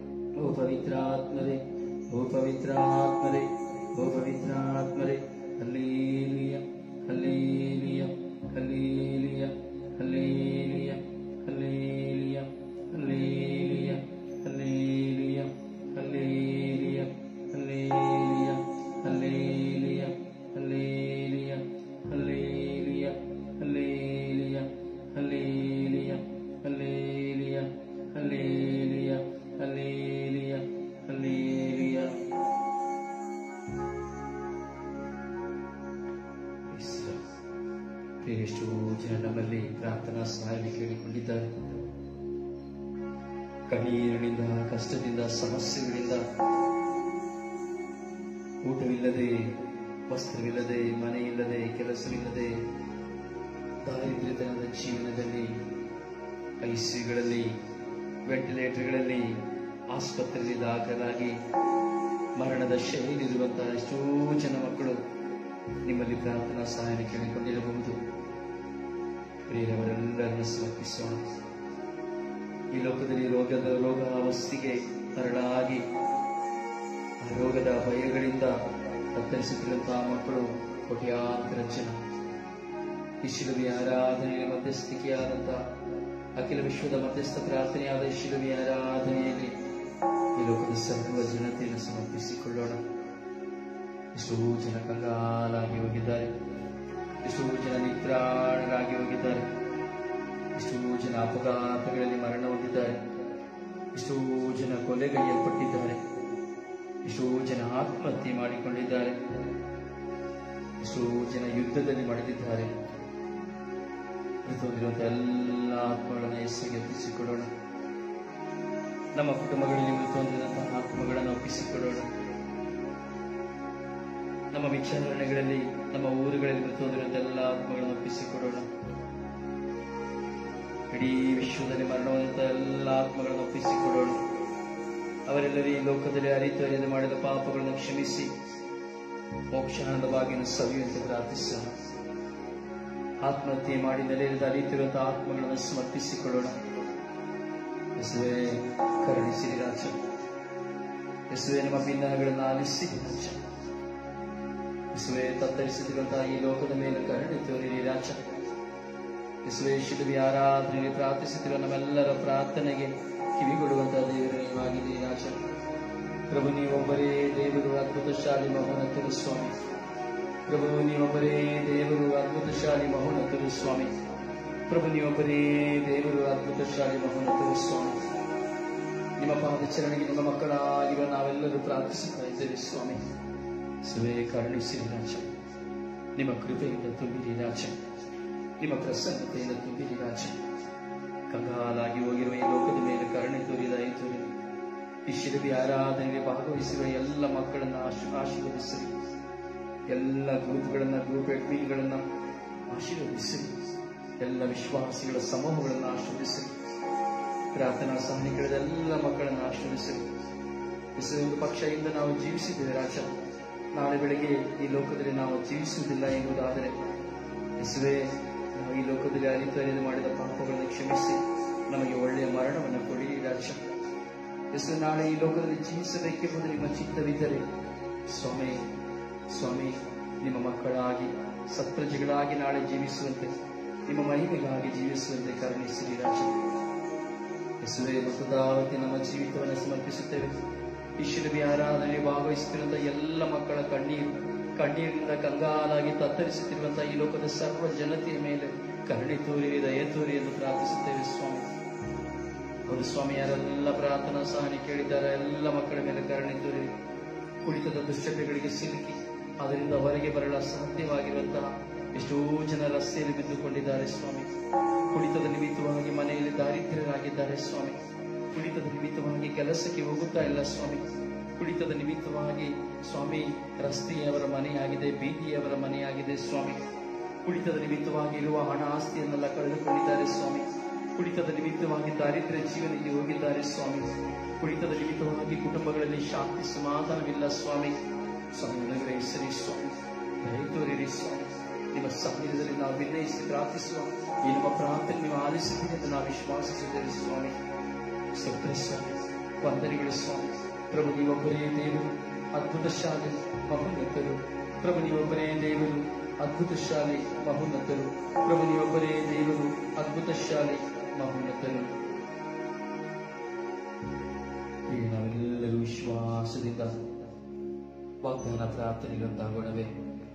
Speaker 1: ओ पवित्रात्मरे ओ पवित्रात्मरे ओ पवित्रात्मरे hallelujah hallelujah hallelujah hallelujah hallelujah hallelujah hallelujah hallelujah hallelujah hallelujah hallelujah hallelujah hallelujah hallelujah hallelujah hallelujah hallelujah hallelujah ಎಷ್ಟೋ ಜನ ನಮ್ಮಲ್ಲಿ ಪ್ರಾರ್ಥನಾ ಸಹಾಯ ಕೇಳಿಕೊಂಡಿದ್ದಾರೆ ಕಣ್ಣೀರಿನಿಂದ ಕಷ್ಟದಿಂದ ಸಮಸ್ಯೆಗಳಿಂದ ಊಟವಿಲ್ಲದೆ ವಸ್ತ್ರವಿಲ್ಲದೆ ಮನೆ ಇಲ್ಲದೆ ಕೆಲಸವಿಲ್ಲದೆ ದಾರಿದ್ರ್ಯತನದ ಜೀವನದಲ್ಲಿ ಐಸಿಯುಗಳಲ್ಲಿ ವೆಂಟಿಲೇಟರ್ಗಳಲ್ಲಿ ಆಸ್ಪತ್ರೆಯಲ್ಲಿ ದಾಖಲಾಗಿ ಮರಣದ ಶೈಲಿರುವಂತಹ ಎಷ್ಟೋ ಜನ ಮಕ್ಕಳು ನಿಮ್ಮಲ್ಲಿ ಪ್ರಾರ್ಥನಾ ಸಹಾಯ ಕೇಳಿಕೊಂಡಿರಬಹುದು ಪ್ರಿಯರವರೆಲ್ಲರನ್ನು ಸಮರ್ಪಿಸೋಣ ಈ ಲೋಕದಲ್ಲಿ ರೋಗದ ರೋಗಾವಸ್ಥೆಗೆ ಹರಳಾಗಿ ಆ ರೋಗದ ಭಯಗಳಿಂದ ತತ್ತರಿಸುತ್ತಿರುವಂತಹ ಮಕ್ಕಳು ಕೋಟ್ಯಾಂತರ ಜನ ಈ ಶಿಲುಬೆಯ ಆರಾಧನೆಯ ಮಧ್ಯಸ್ಥಿಕೆಯಾದಂತಹ ಅಖಿಲ ವಿಶ್ವದ ಮಧ್ಯಸ್ಥ ಪ್ರಾರ್ಥನೆಯಾದ ಈ ಶಿಲುಬೆಯ ಆರಾಧನೆಯಲ್ಲಿ ಈ ಲೋಕದ ಸರ್ವ ಜನತೆಯನ್ನು ಸಮರ್ಪಿಸಿಕೊಳ್ಳೋಣ ಎಷ್ಟೋ ಜನ ಕಂಗಾಲಾಗಿ ಹೋಗಿದ್ದಾರೆ ಎಷ್ಟೋ ಜನ ನಿತ್ರಾಣರಾಗಿ ಹೋಗಿದ್ದಾರೆ ಎಷ್ಟೋ ಜನ ಅಪಘಾತಗಳಲ್ಲಿ ಮರಣ ಹೊಂದಿದ್ದಾರೆ ಎಷ್ಟೋ ಜನ ಕೊಲೆಗೈಯಲ್ಪಟ್ಟಿದ್ದಾರೆ ಎಷ್ಟೋ ಜನ ಆತ್ಮಹತ್ಯೆ ಮಾಡಿಕೊಂಡಿದ್ದಾರೆ ಎಷ್ಟೋ ಜನ ಯುದ್ಧದಲ್ಲಿ ಮಡಿದಿದ್ದಾರೆ ಮೃತವಾಗಿರುವಂತಹ ಎಲ್ಲ ಆತ್ಮಗಳನ್ನು ಹೆಸರಿಗೆ ಒಪ್ಪಿಸಿಕೊಡೋಣ ನಮ್ಮ ಕುಟುಂಬಗಳಲ್ಲಿ ಮೃತ ಹೊಂದಿದಂತಹ ಆತ್ಮಗಳನ್ನು ಒಪ್ಪಿಸಿಕೊಡೋಣ ನಮ್ಮ ವಿಚಾರಣೆಗಳಲ್ಲಿ ನಮ್ಮ ಊರುಗಳಲ್ಲಿ ಮೃತ ಹೊಂದಿರುವಂತಹ ಎಲ್ಲ ಆತ್ಮಗಳನ್ನು ಒಪ್ಪಿಸಿಕೊಡೋಣ ಇಡೀ ವಿಶ್ವದಲ್ಲಿ ಮರಣ ಹೊಂದಿದಂತಹ ಎಲ್ಲ ಆತ್ಮಗಳನ್ನು ಒಪ್ಪಿಸಿಕೊಡೋಣ ಅವರೆಲ್ಲರೂ ಈ ಲೋಕದಲ್ಲಿ ಅರಿತು ಅರಿಯದೆ ಮಾಡಿದ ಪಾಪಗಳನ್ನು ಕ್ಷಮಿಸಿ ಮೋಕ್ಷಾನಂದ ಬಾಗಿನ ಸವಿಯುವಂತೆ ಪ್ರಾರ್ಥಿಸೋಣ ಆತ್ಮಹತ್ಯೆ ಮಾಡಿ ನೆಲೆಯದ ಅರಿತಿರುವಂತಹ ಆತ್ಮಗಳನ್ನು ಸಮರ್ಪಿಸಿಕೊಳ್ಳೋಣ ಯೇಸುವೆ ಕರುಣಿಸಿರಿ ರಾಜ ಯೇಸುವೆ ನಿಮ್ಮ ಭಿನ್ನಗಳನ್ನು ಆಲಿಸಿ ರಾಜ ಯೇಸುವೆ ತತ್ತರಿಸುತ್ತಿರುವಂತಹ ಈ ಲೋಕದ ಮೇಲೆ ಕರುಣೆ ತೋರಿರಿ ರಾಜ ಯೇಸುವೆ ಶಿಲುಬಿ ಆರಾಧನೆಯಲ್ಲಿ ಪ್ರಾರ್ಥಿಸುತ್ತಿರುವ ನಮ್ಮೆಲ್ಲರ ಪ್ರಾರ್ಥನೆಗೆ ಕಿವಿಗೊಡುವಂತಹ ದೇವರು ನೀವಾಗಿದ್ದೀರಿ ರಾಜ ಪ್ರಭು ನೀವೊಬ್ಬರೇ ದೇವರು ಅದ್ಭುತಶಾಲಿ ಮಹೋನ್ನತರು ಸ್ವಾಮಿ ಪ್ರಭು ನೀವೊಬ್ಬರೇ ದೇವರು ಅದ್ಭುತಶಾಲಿ ಮಹೋನ್ನತರು ಸ್ವಾಮಿ ಪ್ರಭು ನೀವೊಬ್ಬರೇ ದೇವರು ಅದ್ಭುತಶಾಲಿ ಮಹೋನ್ನತರು ಸ್ವಾಮಿ ನಿಮ್ಮ ಪಾದಚರಣೆಗೆ ನಿಮ್ಮ ಮಕ್ಕಳಾಗಿರುವ ನಾವೆಲ್ಲರೂ ಪ್ರಾರ್ಥಿಸುತ್ತಾ ಇದ್ದೇವೆ ಸ್ವಾಮಿ ಸುವೇ ಕರುಣಿಸಿರಿ ರಾಜ ನಿಮ್ಮ ಕೃಪೆಯಿಂದ ತುಂಬಿರಿ ರಾಜ ನಿಮ್ಮ ಪ್ರಸನ್ನತೆಯಿಂದ ತುಂಬಿರಿ ರಾಜ ಕಂಗಾಲಾಗಿ ಹೋಗಿರುವ ಈ ಲೋಕದ ಮೇಲೆ ಕರುಣೆ ತೋರಿದ ಐತೋರಿ ಈ ಶಿರಬಿ ಆರಾಧನೆಗೆ ಭಾಗವಹಿಸಿರುವ ಎಲ್ಲ ಮಕ್ಕಳನ್ನ ಆಶೀ- ಆಶೀರ್ವದಿಸಿರಿ ಎಲ್ಲ ಗ್ರೂಪ್ಗಳನ್ನ ಗ್ರೂಪ್ ಅಡ್ಮಿನ್ಗಳನ್ನ ಆಶೀರ್ವದಿಸಿರಿ ಎಲ್ಲ ವಿಶ್ವಾಸಿಗಳ ಸಮೂಹಗಳನ್ನು ಆಶೀರ್ವದಿಸಿರಿ ಪ್ರಾರ್ಥನಾ ಸಹನಿಗಳದ ಎಲ್ಲ ಮಕ್ಕಳನ್ನು ಆಶೀರ್ವದಿಸಿರಿ ಇಸು ಒಂದು ಪಕ್ಷದಿಂದ ನಾವು ಜೀವಿಸಿದ್ದೇವೆ ರಾಜ ನಾಳೆ ಬೆಳಿಗ್ಗೆ ಈ ಲೋಕದಲ್ಲಿ ನಾವು ಜೀವಿಸುವುದಿಲ್ಲ ಎನ್ನುವುದಾದರೆ ಯೇಸುವೆ ನಾವು ಈ ಲೋಕದಲ್ಲಿ ಅರಿತು ಅರಿದು ಮಾಡಿದ ಪಾಪಗಳನ್ನು ಕ್ಷಮಿಸಿ ನಮಗೆ ಒಳ್ಳೆಯ ಮರಣವನ್ನು ಕೊಡಿ ರಾಜ ಯೇಸು ನಾಳೆ ಈ ಲೋಕದಲ್ಲಿ ಜೀವಿಸಬೇಕೆಂಬುದು ನಿಮ್ಮ ಚಿತ್ತವಿದ್ದರೆ ಸ್ವಾಮಿ ಸ್ವಾಮಿ ನಿಮ್ಮ ಮಕ್ಕಳಾಗಿ ಸತ್ಪ್ರಜೆಗಳಾಗಿ ನಾಳೆ ಜೀವಿಸುವಂತೆ ನಿಮ್ಮ ಮಹಿಮೆಗಾಗಿ ಜೀವಿಸುವಂತೆ ಕರುಣಿಸಿರಿ ರಾಜ ಯೇಸುವೆ ಮತದಾವತಿ ನಮ್ಮ ಜೀವಿತವನ್ನು ಸಮರ್ಪಿಸುತ್ತೇವೆ ಈ ಶಿಲುಬೆ ಆರಾಧನೆ ಭಾಗವಹಿಸುತ್ತಿರುವಂತಹ ಎಲ್ಲ ಮಕ್ಕಳ ಕಣ್ಣೀರು ಕಣ್ಣೀರಿನಿಂದ ಕಂಗಾಲಾಗಿ ತತ್ತರಿಸುತ್ತಿರುವಂತಹ ಈ ಲೋಕದ ಸರ್ವ ಜನತೆಯ ಮೇಲೆ ಕರುಣೆ ತೋರಿ ದಯ ತೋರಿ ಎಂದು ಪ್ರಾರ್ಥಿಸುತ್ತೇವೆ ಸ್ವಾಮಿ ಅವರು ಸ್ವಾಮಿ ಯಾರೆಲ್ಲ ಪ್ರಾರ್ಥನಾ ಸಹನೆ ಕೇಳಿದ್ದಾರೆ ಎಲ್ಲ ಮಕ್ಕಳ ಮೇಲೆ ಕರುಣೆ ತೋರಿ ಕುಡಿತದ ದುಶ್ಚಟಗಳಿಗೆ ಸಿಲುಕಿ ಅದರಿಂದ ಹೊರಗೆ ಬರಲು ಅಸಾಧ್ಯವಾಗಿರುವಂತಹ ಎಷ್ಟೋ ಜನ ರಸ್ತೆಯಲ್ಲಿ ಬಿದ್ದುಕೊಂಡಿದ್ದಾರೆ ಸ್ವಾಮಿ ಕುಡಿತದ ನಿಮಿತ್ತವಾಗಿ ಮನೆಯಲ್ಲಿ ದಾರಿದ್ರ್ಯರಾಗಿದ್ದಾರೆ ಸ್ವಾಮಿ ಕುಡಿತದ ನಿಮಿತ್ತವಾಗಿ ಕೆಲಸಕ್ಕೆ ಹೋಗುತ್ತಾ ಇಲ್ಲ ಸ್ವಾಮಿ ಕುಡಿತದ ನಿಮಿತ್ತವಾಗಿ ಸ್ವಾಮಿ ರಸ್ತೆಯವರ ಮನೆಯಾಗಿದೆ ಬೀದಿಯವರ ಮನೆಯಾಗಿದೆ ಸ್ವಾಮಿ ಕುಡಿತದ ನಿಮಿತ್ತವಾಗಿ ಇರುವ ಹಣ ಆಸ್ತಿಯನ್ನೆಲ್ಲ ಕಳೆದುಕೊಂಡಿದ್ದಾರೆ ಸ್ವಾಮಿ ಕುಡಿತದ ನಿಮಿತ್ತವಾಗಿ ದಾರಿದ್ರ್ಯ ಜೀವನಕ್ಕೆ ಹೋಗಿದ್ದಾರೆ ಸ್ವಾಮಿ ಕುಡಿತದ ನಿಮಿತ್ತವಾಗಿ ಕುಟುಂಬಗಳಲ್ಲಿ ಶಾಂತಿ ಸಮಾಧಾನವಿಲ್ಲ ಸ್ವಾಮಿ ಸ್ವಾಮಿ ನನಗೆ ಹೆಸರಿ ಸ್ವಾಮಿ ದಯ ತೋರಿರಿ ಸ್ವಾಮಿ ನಿಮ್ಮ ಸನ್ನಿಧದಲ್ಲಿ ನಾವು ವಿನಯಿಸಿ ಪ್ರಾರ್ಥಿಸುವ ಈ ನಮ್ಮ ಪ್ರಾರ್ಥನೆ ನೀವು ಆಲಿಸುತ್ತೀರಿ ಎಂದು ನಾವು ವಿಶ್ವಾಸಿಸಿದ್ದೇವೆ ಸ್ವಾಮಿ ಸ್ತೋತ್ರ ಸ್ವಾಮಿ ವಂದನೆಗಳು ಸ್ವಾಮಿ ಪ್ರಭು ನೀವೊಬ್ಬರೇ ದೇವರು ಅದ್ಭುತ ಶಾಲೆ ಮಹೋನ್ನತರು ಪ್ರಭು ನೀವೊಬ್ಬರೇ ದೇವರು ಅದ್ಭುತ ಶಾಲೆ ಮಹೋನ್ನತರು ಪ್ರಭು ನೀವೊಬ್ಬರೇ ದೇವರು ಅದ್ಭುತ ಶಾಲೆ ಮಹೋನ್ನತರು ಈಗ ನಾವೆಲ್ಲರೂ ವಿಶ್ವಾಸದಿಂದ ವಾಗ್ದಾನ ಪ್ರಾರ್ಥನೆಗಳೊಂದಾಗೋಣವೇ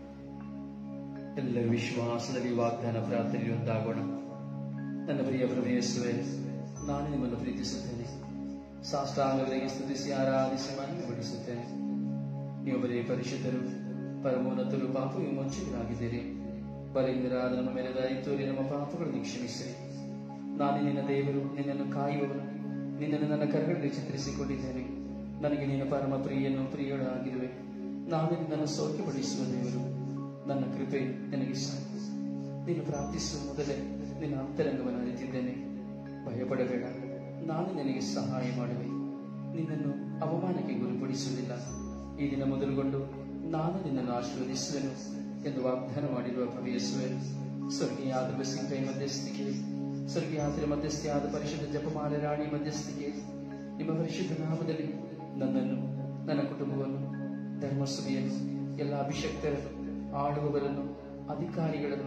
Speaker 1: ಎಲ್ಲರೂ ವಿಶ್ವಾಸದಲ್ಲಿ ವಾಗ್ದಾನ ಪ್ರಾರ್ಥನೆಗಳೊಂದಾಗೋಣ ನನ್ನ ಪ್ರಿಯ ಪ್ರಭು ಯೇಸುವೆ ನಾನು ನಿಮ್ಮನ್ನು ಪ್ರೀತಿಸುತ್ತೇನೆ ಸಾಷ್ಟಾಂಗಗಳಿಗೆ ಸ್ತುತಿಸಿ ಆರಾಧಿಸಿ ಮಹಿಮೆಪಡಿಸುತ್ತೇನೆ ನೀವು ಬರೀ ಪರಿಶುದ್ಧರು ಪರಮೋನ್ನತರು ಪಾಪ ವಿಮೋಚಕರಾಗಿದ್ದೀರಿ ಬಲಿಂದರಾದ ನಮ್ಮ ಮೇಲೆ ದಯತೋರಿ ನಮ್ಮ ಪಾಪಗಳನ್ನು ಕ್ಷಮಿಸಿರಿ ನಾನು ನಿನ್ನ ದೇವರು ನಿನ್ನನ್ನು ಕಾಯುವವನು ನಿನ್ನನ್ನು ನನ್ನ ಕರಗಳಲ್ಲಿ ಚಿತ್ರಿಸಿಕೊಂಡಿದ್ದೇನೆ ನನಗೆ ನಿನ್ನ ಪರಮ ಪ್ರಿಯನ್ನು ಪ್ರಿಯಳಾಗಿರುವೆ ನಾನು ನಿನ್ನನ್ನು ಸೌಖ್ಯಪಡಿಸುವ ದೇವರು ನನ್ನ ಕೃಪೆ ನನಗೆ ಸಾಕು ನೀನು ಪ್ರಾರ್ಥಿಸುವ ಮೊದಲೇ ನಿನ್ನ ಅಂತರಂಗವನ್ನು ಅರಿತಿದ್ದೇನೆ ಭಯಪಡಬೇಡ ನಾನು ನಿನಗೆ ಸಹಾಯ ಮಾಡುವೆ ನಿನ್ನನ್ನು ಅವಮಾನಕ್ಕೆ ಗುರಿಪಡಿಸುವುದಿಲ್ಲ ಈ ದಿನ ಮೊದಲುಗೊಂಡು ನಾನು ನಿನ್ನನ್ನು ಆಶೀರ್ವದಿಸುವೆನು ಎಂದು ವಾಗ್ದಾನ ಮಾಡಿರುವ ಪ್ರವೇಶುವೆ ಸ್ವರ್ಗೀಯಾದ ಬಸಿಂಕೈ ಮಧ್ಯಸ್ಥಿಕೆ ಸ್ವರ್ಗೀಯಾತ್ರೆ ಮಧ್ಯಸ್ಥಿಯಾದ ಪರಿಶುದ್ಧ ಜಪಮಾಲೆ ರಾಣಿ ಮಧ್ಯಸ್ಥಿಕೆ ನಿಮ್ಮ ಪರಿಶುದ್ಧ ನಾಮದಲ್ಲಿ ನನ್ನನ್ನು ನನ್ನ ಕುಟುಂಬವನ್ನು ಧರ್ಮಸಭೆಯನ್ನು ಎಲ್ಲ ಅಭಿಷಕ್ತರನ್ನು ಆಳುವವರನ್ನು ಅಧಿಕಾರಿಗಳನ್ನು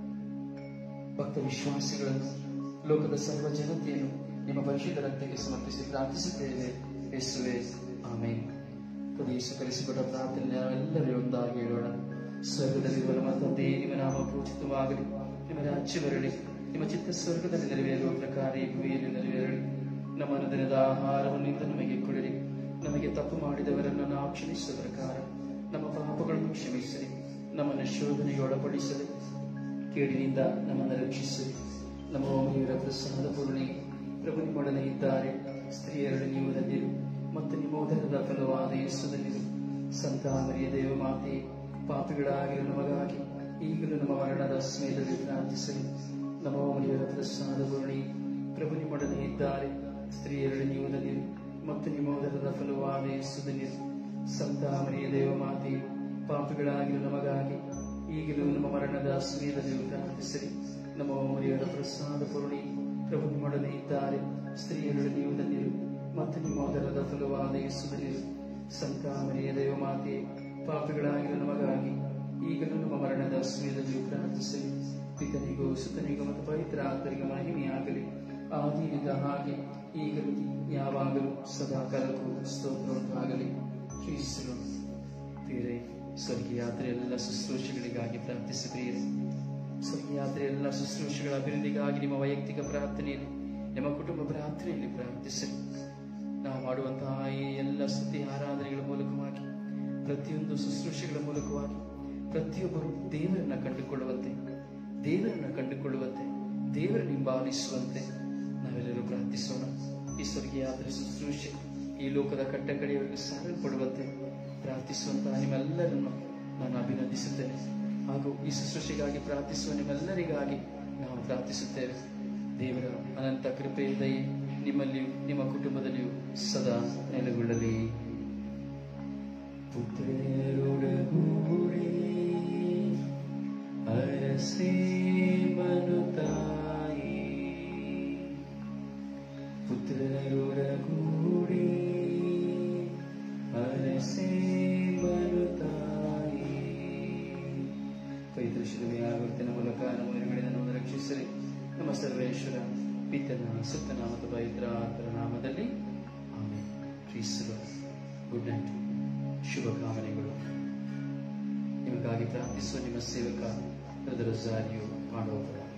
Speaker 1: ಭಕ್ತ ವಿಶ್ವಾಸಿಗಳನ್ನು ಲೋಕದ ಸರ್ವ ಜನತೆಯನ್ನು ನಿಮ್ಮ ಪರಿಶುದ್ಧ ರಕ್ತಕ್ಕೆ ಸಮರ್ಪಿಸಿ ಪ್ರಾರ್ಥಿಸುತ್ತೇವೆ ಯೇಸುವೆ ಆಮೇಲೆ ಯೇಸು ಕಲಿಸಿಕೊಟ್ಟ ಪ್ರಾರ್ಥನೆ ನಾವೆಲ್ಲರೂ ಒಂದಾಗಿ ಹೇಳೋಣ ಸ್ವರ್ಗದಲ್ಲಿರುವ ನಮ್ಮ ತಂದೆ ನಿಮ್ಮ ನಾಮ ಪೂಜಿತವಾಗಲಿ ನಿಮ್ಮ ರಾಜ್ಯ ಬರಲಿ ನಿಮ್ಮ ಚಿತ್ತ ಸ್ವರ್ಗದಲ್ಲಿ ನೆರವೇರುವ ಪ್ರಕಾರ ಈ ಭೂಮಿಯಲ್ಲಿ ನೆರವೇರಲಿ ನಮ್ಮ ಅನುದಿನದ ಆಹಾರವನ್ನು ಇಂದು ನಮಗೆ ಕೊಡಿರಿ ನಮಗೆ ತಪ್ಪು ಮಾಡಿದವರನ್ನು ನಾವು ಕ್ಷಮಿಸುವ ಪ್ರಕಾರ ನಮ್ಮ ಪಾಪಗಳನ್ನು ಕ್ಷಮಿಸಿರಿ ನಮ್ಮನ್ನು ಶೋಧನೆಗೆ ಒಳಪಡಿಸಲಿ ಕೇಡಿನಿಂದ ನಮ್ಮನ್ನು ರಕ್ಷಿಸಿ ನಮ್ಮ ಒಮ್ಮೆಯವರ ಪ್ರಸಾದ ಪೂರ್ಣಿ ಪ್ರಭು ನಿಮ್ಮೊಡನೆ ಇದ್ದಾರೆ ಸ್ತ್ರೀಯರೊಡನೆ ನೀವು ಧನ್ಯರು ಮತ್ತು ನಿಮ್ಮ ಉದರದ ಫಲವಾದ ಯೇಸುದಲ್ಲಿರು ಸಂತಾನರಿಯ ದೇವ ಮಾತೆ ಪಾಪಿಗಳಾಗಿರುವ ನಮಗಾಗಿ ಈಗಲೂ ನಮ್ಮ ಮರಣದ ಸ್ಮೇಲಲ್ಲಿ ಪ್ರಾರ್ಥಿಸಲಿ ನಮ್ಮ ಒಮ್ಮೆಯವರ ಪ್ರಸಾದ ಪೂರ್ಣಿ ಪ್ರಭು ನಿಮ್ಮೊಡನೆ ಇದ್ದಾರೆ ಸ್ತ್ರೀಯರೊಡನೆ ನೀವು ಧನ್ಯರು ಮತ್ತು ನಿಮ್ಮ ಉದರದ ಫಲವಾದ ಯೇಸುದಲ್ಲಿರು ಸಂತಾನರಿಯ ದೇವ ಮಾತೆ ಪಾಪಿಗಳಾಗಿರುವ ನಮಗಾಗಿ ಈಗಲೂ ನಮ್ಮ ಮರಣದ ಸಮಯದಲ್ಲಿ ಪ್ರಾರ್ಥಿಸಿರಿ ನಮ್ಮ ಮರಿಯರ ಪ್ರಸಾದ ಪೂರ್ಣಿ ಪ್ರಭು ನಿಮ್ಮೊಡನೆ ಇದ್ದಾರೆ ಸ್ತ್ರೀಯರೊಡನೆ ನೀವು ಧನ್ಯರು ಮತ್ತು ನಿಮ್ಮ ಅದರದ ಫಲವಾದ ಯೇಸುದಲ್ಲಿರು ಸಂತಾಮರಿಯ ದೇವಮಾತೆ ಪಾಪಿಗಳಾಗಿರುವ ನಮಗಾಗಿ ಈಗಲೂ ನಮ್ಮ ಮರಣದ ಸಮಯದಲ್ಲಿ ಪ್ರಾರ್ಥಿಸಿರಿ ಪಿತನಿಗೂ ಸುತನಿಗೂ ಮತ್ತು ಪವಿತ್ರ ಆತನಿಗೂ ಮಹಿಮೆಯಾಗಲಿ ಆದಿನಿಂದ ಹಾಗೆ ಈಗಲೂ ಯಾವಾಗಲೂ ಸದಾ ಕಾಲಕ್ಕೂ ಸ್ತೋತ್ರವಾಗಲಿ ಕ್ರೀಸ್ತನು ಪ್ರಿಯರೇ ಸ್ವರ್ಗೀಯಾತ್ರೆ ಎಲ್ಲ ಶುಶ್ರೂಷೆಗಳಿಗಾಗಿ ಪ್ರಾರ್ಥಿಸಿದ್ರೀರಿ ಸ್ವರ್ಗೀಯಾತ್ರೆ ಎಲ್ಲ ಶುಶ್ರೂಷೆಗಳ ಅಭಿವೃದ್ಧಿಗಾಗಿ ನಿಮ್ಮ ವೈಯಕ್ತಿಕ ಪ್ರಾರ್ಥನೆಯಲ್ಲಿ ನಿಮ್ಮ ಕುಟುಂಬ ಪ್ರಾರ್ಥನೆಯಲ್ಲಿ ಪ್ರಾರ್ಥಿಸಿ ನಾವು ಮಾಡುವಂತಹ ಈ ಎಲ್ಲ ಸ್ತುತಿ ಆರಾಧನೆಗಳ ಮೂಲಕವಾಗಿ ಪ್ರತಿಯೊಂದು ಶುಶ್ರೂಷೆಗಳ ಮೂಲಕವಾಗಿ ಪ್ರತಿಯೊಬ್ಬರು ದೇವರನ್ನ ಕಂಡುಕೊಳ್ಳುವಂತೆ ದೇವರನ್ನ ಕಂಡುಕೊಳ್ಳುವಂತೆ ದೇವರನ್ನು ಹಿಂಬಾಲಿಸುವಂತೆ ನಾವೆಲ್ಲರೂ ಪ್ರಾರ್ಥಿಸೋಣ ಈ ಸ್ವರ್ಗೀಯಾತ್ರೆ ಶುಶ್ರೂಷೆ ಈ ಲೋಕದ ಕಟ್ಟಕಡೆಯವರೆಗೂ ಸಾರಲ್ಪಡುವಂತೆ ಪ್ರಾರ್ಥಿಸುವಂತಹ ನಿಮ್ಮೆಲ್ಲರನ್ನು ನಾನು ಅಭಿನಂದಿಸುತ್ತೇನೆ ಹಾಗೂ ಈ ಶುಶ್ರೂಷೆಗಾಗಿ ಪ್ರಾರ್ಥಿಸುವ ನಿಮ್ಮೆಲ್ಲರಿಗಾಗಿ ನಾವು ಪ್ರಾರ್ಥಿಸುತ್ತೇವೆ ದೇವರ ಅನಂತ ಕೃಪೆ ದಯೆ ನಿಮ್ಮಲ್ಲಿಯೂ ನಿಮ್ಮ ಕುಟುಂಬದಲ್ಲಿಯೂ ಸದಾ ನೆಲೆಗೊಳ್ಳಲಿ ಪುತ್ರರೊಡಗೂಡಿ ಅರಸೇ ಮನುತಾಯಿ ಪುತ್ರರೊಡಗೂಡಿ ಅರಸೇ ಮನುತಾಯಿ ಪವಿತ್ರ ಶಿಲುಬೆಯ ಗುರುತಿನ ಮೂಲಕ ನಮ್ಮ ಎದುರುಗಡೆ ನಮ್ಮನ್ನು ರಕ್ಷಿಸಲಿ ನಮ್ಮ ಸರ್ವೇಶ್ವರ ಪಿತನ ಸುತ್ತನ ಮತ್ತು ಪವಿತ್ರ ಆತರ ನಾಮದಲ್ಲಿ ಆಮೇಲೆ ಕ್ರೀಸ್ತರು ಗುಡ್ ನೈಟ್ ಶುಭಕಾಮನೆಗಳು ನಿಮಗಾಗಿ ಪ್ರಾರ್ಥಿಸುವ ನಿಮ್ಮ ಸೇವಕ ಬ್ರದರ್ ಜಾರಿಯು ಮಾಡುವ